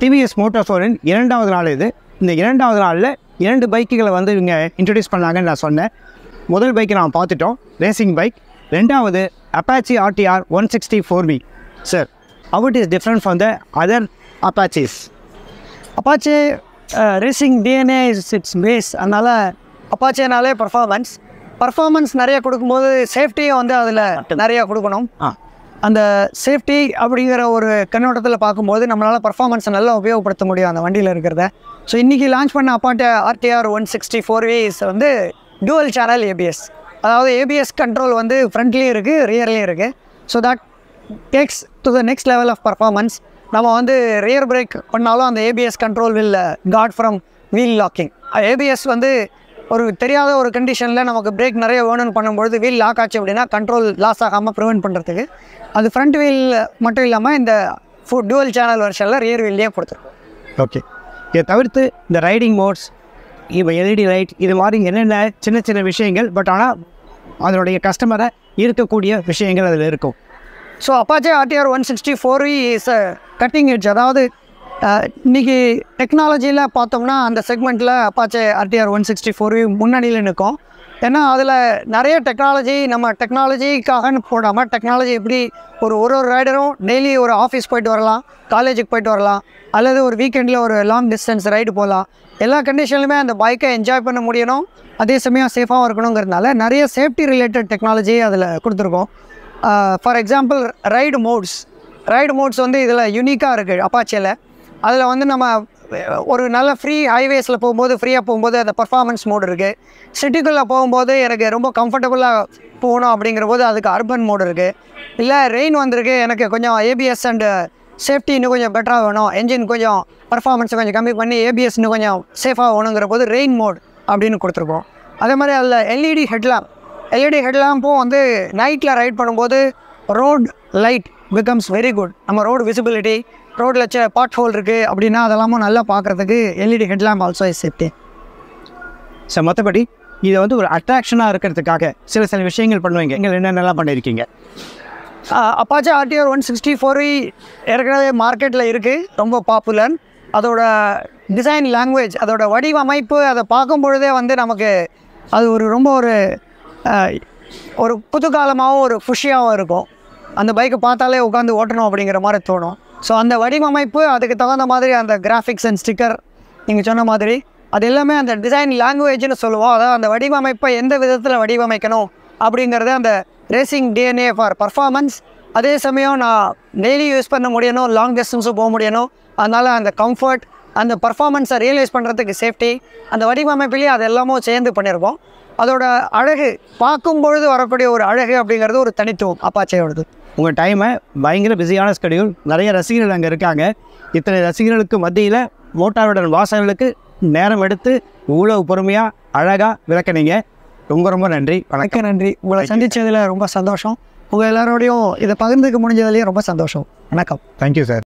TVS மோட்டார்ஸோரின் இரண்டாவது நாள் இது இந்த இரண்டாவது நாளில் இரண்டு பைக்குகளை வந்து இவங்க இன்ட்ரடியூஸ் பண்ணாங்கன்னு நான் சொன்னேன் முதல் பைக்கை நாம் பார்த்துட்டோம் ரேசிங் பைக் ரெண்டாவது Apache RTR one sixty four V sir how it is different from the other apaches Apache racing DNA is its base அதனால் அப்பாச்சேனாலே பர்ஃபார்மன்ஸ் பர்ஃபார்மன்ஸ் நிறைய கொடுக்கும்போது சேஃப்டியும் வந்து அதில் நிறைய கொடுக்கணும் ஆ அந்த சேஃப்டி அப்படிங்கிற ஒரு கண்ணோட்டத்தில் பார்க்கும்போது நம்மளால் பர்ஃபார்மன்ஸை நல்லா உபயோகப்படுத்த முடியும் அந்த வண்டியில் இருக்கிறத ஸோ இன்றைக்கி லான்ச் பண்ண Apache RTR one sixty four V's வந்து dual சேனல் ஏபிஎஸ் அதாவது ஏபிஎஸ் கண்ட்ரோல் வந்து ஃப்ரண்ட்லேயும் இருக்குது ரியர்லேயும் இருக்குது so that takes to the next level of performance நம்ம வந்து ரியர் பிரேக் பண்ணாலும் அந்த ABS control will guard from wheel locking ABS வந்து ஒரு தெரியாத ஒரு கண்டிஷனில் நமக்கு பிரேக் நிறைய வேணும்னு பண்ணும்பொழுது வீல் லாக் ஆச்சு அப்படின்னா கண்ட்ரோல் லாஸ் ஆகாமல் ப்ரிவெண்ட் பண்ணுறதுக்கு அது ஃப்ரண்ட் வீல் மட்டும் இல்லாமல் இந்த ஃபு dual சேனல் வருஷனில் ரியர் வீல்லையே கொடுத்துருக்கோம் ஓகே இதை தவிர்த்து இந்த ரைடிங் மோட்ஸ் இப்போ எல்இடி லைட் இது மாதிரி என்னென்ன சின்ன சின்ன விஷயங்கள் பட் ஆனால் அதனுடைய கஸ்டமரை ஈர்க்கக்கூடிய விஷயங்கள் அதில் இருக்கும் so Apache RTR one sixty four is cutting edge அதாவது அஹ், இன்னைக்கு டெக்னாலஜியில் பார்த்தோம்னா அந்த செக்மெண்ட்டில் Apache RTR one sixty four முன்னணியில் நிற்கும் ஏன்னா அதில் நிறைய டெக்னாலஜி நம்ம டெக்னாலஜிக்காகன்னு போடாமல் டெக்னாலஜி எப்படி ஒரு ஒரு ஒரு ரைடரும் டெய்லி ஒரு ஆஃபீஸ் போயிட்டு வரலாம் காலேஜுக்கு போயிட்டு வரலாம் அல்லது ஒரு வீக்கெண்டில் ஒரு லாங் டிஸ்டன்ஸ் ரைடு போகலாம் எல்லா கண்டிஷன்லையுமே அந்த பைக்கை என்ஜாய் பண்ண முடியணும் அதே சமயம் சேஃபாகவும் இருக்கணுங்கிறதுனால நிறைய சேஃப்டி ரிலேட்டட் டெக்னாலஜி அதில் கொடுத்துருக்கோம் for example ride modes ride modes வந்து இதில் யூனிக்காக இருக்குது அப்பாச்சியில் அதில் வந்து நம்ம அஹ், ஒரு நல்ல ஃப்ரீ ஹைவேஸில் போகும்போது ஃப்ரீயாக போகும்போது அந்த பர்ஃபார்மன்ஸ் மோடு இருக்குது சிட்டிக்குள்ளே போகும்போது எனக்கு ரொம்ப கம்ஃபர்டபுளாக போகணும் அப்படிங்கிற போது அதுக்கு அர்பன் மோடு இருக்குது இல்லை ரெயின் வந்திருக்கு எனக்கு கொஞ்சம் ஏபிஎஸ் அண்டு சேஃப்டி இன்னும் கொஞ்சம் பெட்டராக வேணும் என்ஜின் கொஞ்சம் பர்ஃபார்மன்ஸை கொஞ்சம் கம்மி பண்ணி ஏபிஎஸ் இன்னும் கொஞ்சம் சேஃபாக வேணுங்கிற போது ரெயின் மோட் அப்படின்னு கொடுத்துருக்கோம் அதே மாதிரி அதில் எல்இடி ஹெட்லாம்ப் எல்இடி ஹெட்லாம்பும் வந்து நைட்டில் ரைட் பண்ணும்போது road light becomes very good நம்ம ரோடு விசிபிலிட்டி ரோட்டில் சே பாட் ஹோல் இருக்குது அப்படின்னா அதெல்லாமும் நல்லா பார்க்குறதுக்கு LED headlamp also is safety so மற்றபடி இதை வந்து ஒரு அட்ராக்ஷனாக இருக்கிறதுக்காக சில சில விஷயங்கள் பண்ணுவீங்க நீங்கள் என்னென்னலாம் பண்ணியிருக்கீங்க Apache RTR one sixty four ஏற்கனவே மார்க்கெட்டில் இருக்குது ரொம்ப பாப்புலர் அதோட டிசைன் லாங்குவேஜ் அதோட வடிவமைப்பு அதை பார்க்கும் பொழுதே வந்து நமக்கு அது ஒரு ரொம்ப ஒரு அஹ், ஒரு புதுக்காலமாகவும் ஒரு குஷியாகவும் இருக்கும் அந்த பைக்கை பார்த்தாலே உட்காந்து ஓட்டணும் அப்படிங்கிற மாதிரி தோணும் ஸோ அந்த வடிவமைப்பு அதுக்கு தகுந்த மாதிரி அந்த கிராஃபிக்ஸ் அண்ட் ஸ்டிக்கர் நீங்கள் சொன்ன மாதிரி அது எல்லாமே அந்த டிசைன் லாங்குவேஜ்னு சொல்லுவோம் அதாவது அந்த வடிவமைப்பை எந்த விதத்தில் வடிவமைக்கணும் அப்படிங்கிறத அந்த ரேசிங் டிஎன்ஏ ஃபார் பர்ஃபார்மன்ஸ் அதே சமயம் நான் டெய்லி யூஸ் பண்ண முடியணும் லாங் டிஸ்டன்ஸும் போக முடியணும் அதனால் அந்த கம்ஃபர்ட் அந்த பர்ஃபார்மன்ஸை ரியலைஸ் பண்ணுறதுக்கு சேஃப்டி அந்த வடிவமைப்பிலேயே அது எல்லாமும் சேர்ந்து பண்ணியிருக்கோம் அதோட அழகு பார்க்கும் பொழுது வரக்கூடிய ஒரு அழகு அப்படிங்கிறது ஒரு தனித்துவம் அப்பாச்சையோடது உங்கள் டைமை பயங்கர பிஸியான ஸ்கெடியூல் நிறைய ரசிகர்கள் அங்கே இருக்காங்க இத்தனை ரசிகர்களுக்கு மத்தியில் மோட்டாருடன் வாசகர்களுக்கு நேரம் எடுத்து இவ்வளவு பொறுமையாக அழகாக விளக்குனீங்க ரொம்ப ரொம்ப நன்றி வணக்கம் மிக்க நன்றி உங்களை சந்திச்சதுல ரொம்ப சந்தோஷம் உங்கள் எல்லாரோடையும் இதை பகிர்ந்துக்க முடிஞ்சதுலேயும் ரொம்ப சந்தோஷம் வணக்கம் தேங்க்யூ சார்